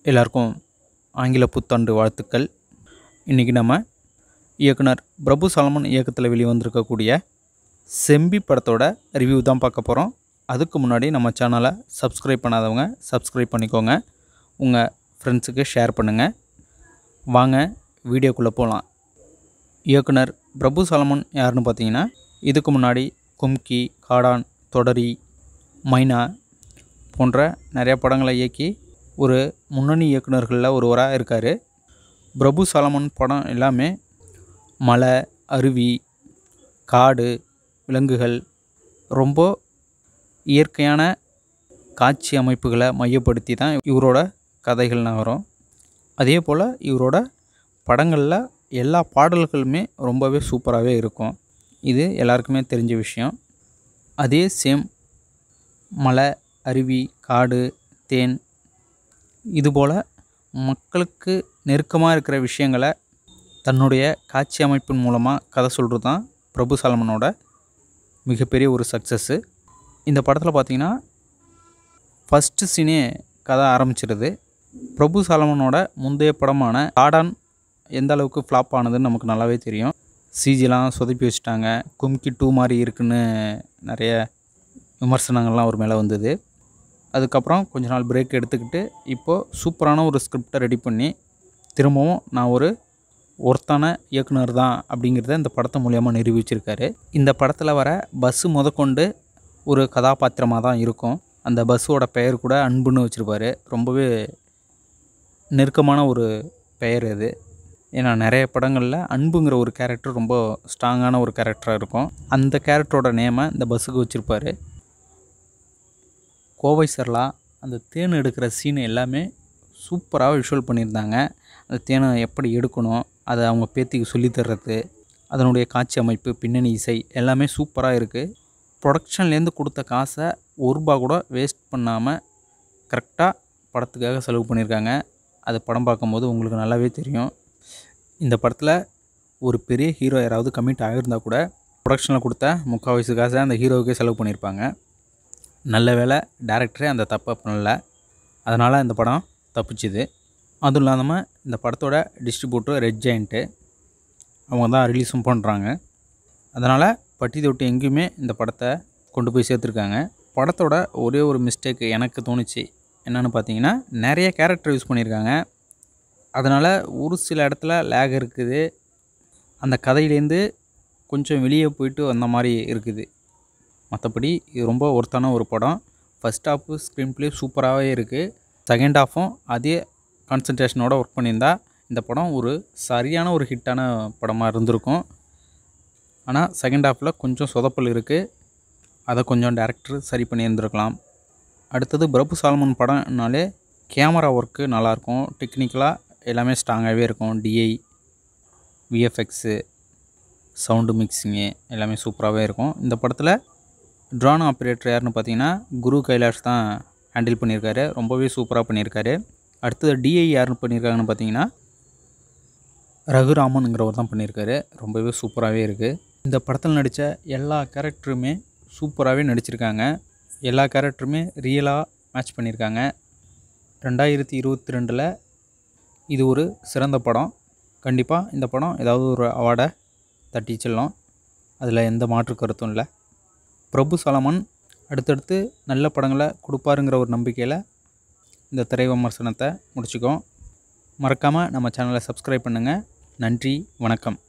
எல்லாருக்கும் ஆங்கில புத்தாண்டு வாழ்த்துக்கள் இன்றைக்கி நம்ம இயக்குனர் பிரபு சாலமன் இயக்கத்தில் வெளிவந்திருக்கக்கூடிய செம்பி படத்தோட ரிவ்யூ தான் பார்க்க போகிறோம் அதுக்கு முன்னாடி நம்ம சேனலை சப்ஸ்கிரைப் பண்ணாதவங்க சப்ஸ்கிரைப் பண்ணிக்கோங்க உங்கள் ஃப்ரெண்ட்ஸுக்கு ஷேர் பண்ணுங்கள் வாங்க வீடியோக்குள்ளே போகலாம் இயக்குனர் பிரபு சாலமன் யாருன்னு பார்த்தீங்கன்னா இதுக்கு முன்னாடி கும்கி காடான் தொடரி மைனா போன்ற நிறைய படங்களை இயக்கி ஒரு முன்னணி இயக்குனர்களில் ஒருவராக இருக்கார் பிரபு சாலமன் படம் எல்லாமே மலை அருவி காடு விலங்குகள் ரொம்ப இயற்கையான காட்சி அமைப்புகளை மையப்படுத்தி தான் இவரோட கதைகள் நகரும் அதே போல் இவரோட படங்களில் எல்லா பாடல்களுமே ரொம்பவே சூப்பராகவே இருக்கும் இது எல்லாருக்குமே தெரிஞ்ச விஷயம் அதே சேம் மலை அருவி காடு தேன் இதுபோல் மக்களுக்கு நெருக்கமாக இருக்கிற விஷயங்களை தன்னுடைய காட்சி அமைப்பின் மூலமாக கதை சொல்கிறது தான் பிரபு சாலமனோட மிகப்பெரிய ஒரு சக்ஸஸ்ஸு இந்த படத்தில் பார்த்தீங்கன்னா ஃபஸ்ட்டு சீனே கதை ஆரம்பிச்சிருது பிரபு சாலமனோட முந்தைய படமான காடான் எந்த அளவுக்கு ஃப்ளாப் ஆனதுன்னு நமக்கு நல்லாவே தெரியும் சிஜிலாம் சொதப்பி வச்சுட்டாங்க கும்கி டூ மாதிரி இருக்குன்னு நிறைய விமர்சனங்கள்லாம் ஒரு மேலே வந்தது அதுக்கப்புறம் கொஞ்ச நாள் பிரேக் எடுத்துக்கிட்டு இப்போது சூப்பரான ஒரு ஸ்கிரிப்டை ரெடி பண்ணி திரும்பவும் நான் ஒரு ஒருத்தான இயக்குனர் தான் அப்படிங்கிறத இந்த படத்தை மூலயமா நிரூபிச்சிருக்காரு இந்த படத்தில் வர பஸ்ஸு முதற்கொண்டு ஒரு கதாபாத்திரமாக தான் இருக்கும் அந்த பஸ்ஸோட பெயர் கூட அன்புன்னு வச்சுருப்பாரு ரொம்பவே நெருக்கமான ஒரு பெயர் அது ஏன்னா நிறைய படங்களில் அன்புங்கிற ஒரு கேரக்டர் ரொம்ப ஸ்ட்ராங்கான ஒரு கேரக்டராக இருக்கும் அந்த கேரக்டரோட நேமை இந்த பஸ்ஸுக்கு வச்சுருப்பாரு கோவை சரளா அந்த தேன் எடுக்கிற சீன் எல்லாமே சூப்பராக விஷுவல் பண்ணியிருந்தாங்க அந்த தேனை எப்படி எடுக்கணும் அதை அவங்க பேத்திக்கு சொல்லித் தர்றது அதனுடைய காட்சி அமைப்பு பின்னணி இசை எல்லாமே சூப்பராக இருக்குது ப்ரொடக்ஷன்லேருந்து கொடுத்த காசை ஒரு ரூபா கூட வேஸ்ட் பண்ணாமல் கரெக்டாக படத்துக்காக செலவு பண்ணியிருக்காங்க அது படம் பார்க்கும்போது உங்களுக்கு நல்லாவே தெரியும் இந்த படத்தில் ஒரு பெரிய ஹீரோ யாராவது கமிட் ஆகியிருந்தால் கூட ப்ரொடக்ஷனில் கொடுத்த முக்கால் வயசு காசை அந்த ஹீரோவுக்கே செலவு பண்ணியிருப்பாங்க நல்ல வேலை டேரக்டரே அந்த தப்பை பண்ணல அதனால் இந்த படம் தப்பிச்சுது அதுவும் இல்லாமல் இந்த படத்தோட டிஸ்ட்ரிபியூட்டர் ரெட் ஜெயிண்ட்டு அவங்க தான் ரிலீஸும் பண்ணுறாங்க அதனால் பட்டி தொட்டி எங்கேயுமே இந்த படத்தை கொண்டு போய் சேர்த்துருக்காங்க படத்தோட ஒரே ஒரு மிஸ்டேக் எனக்கு தோணுச்சு என்னென்னு பார்த்தீங்கன்னா நிறைய கேரக்டர் யூஸ் பண்ணியிருக்காங்க அதனால் ஒரு சில இடத்துல லேக் இருக்குது அந்த கதையிலேருந்து கொஞ்சம் வெளியே போயிட்டு வந்த மாதிரி இருக்குது மற்றபடி இது ரொம்ப ஒர்த்தான ஒரு படம் ஃபஸ்ட் ஹாஃபு ஸ்க்ரீன் ப்ளே சூப்பராகவே இருக்குது செகண்ட் ஹாஃபும் அதே கான்சன்ட்ரேஷனோட ஒர்க் பண்ணியிருந்தா இந்த படம் ஒரு சரியான ஒரு ஹிட்டான படமாக இருந்திருக்கும் ஆனால் செகண்ட் ஹாஃபில் கொஞ்சம் சொதப்பல் இருக்குது அதை கொஞ்சம் டேரக்டர் சரி பண்ணியிருந்திருக்கலாம் அடுத்தது பிரபு சால்மன் படம்னாலே கேமரா ஒர்க்கு நல்லாயிருக்கும் டெக்னிக்கலாக எல்லாமே ஸ்ட்ராங்காகவே இருக்கும் டிஐ விஎஃப்எக்ஸு சவுண்டு மிக்சிங்கு எல்லாமே சூப்பராகவே இருக்கும் இந்த படத்தில் ட்ரான் ஆப்ரேட்டர் யாருன்னு பார்த்தீங்கன்னா குரு கைலாஷ் தான் ஹேண்டில் பண்ணியிருக்காரு ரொம்பவே சூப்பராக பண்ணியிருக்காரு அடுத்தது டிஐ யாருன்னு பண்ணியிருக்காங்கன்னு பார்த்தீங்கன்னா ரகுராமனுங்கிறவர் தான் பண்ணியிருக்காரு ரொம்பவே சூப்பராகவே இருக்குது இந்த படத்தில் நடித்த எல்லா கேரக்டருமே சூப்பராகவே நடிச்சிருக்காங்க எல்லா கேரக்டருமே ரியலாக மேட்ச் பண்ணியிருக்காங்க ரெண்டாயிரத்தி இருபத்தி ரெண்டில் இது ஒரு சிறந்த படம் கண்டிப்பாக இந்த படம் ஏதாவது ஒரு அவார்டை தட்டி செல்லும் அதில் எந்த மாற்று கருத்தும் இல்லை பிரபு சாலமன் அடுத்தடுத்து நல்ல படங்களை கொடுப்பாருங்கிற ஒரு நம்பிக்கையில் இந்த திரை விமர்சனத்தை முடிச்சுக்கோம் மறக்காமல் நம்ம சேனலை சப்ஸ்கிரைப் பண்ணுங்கள் நன்றி வணக்கம்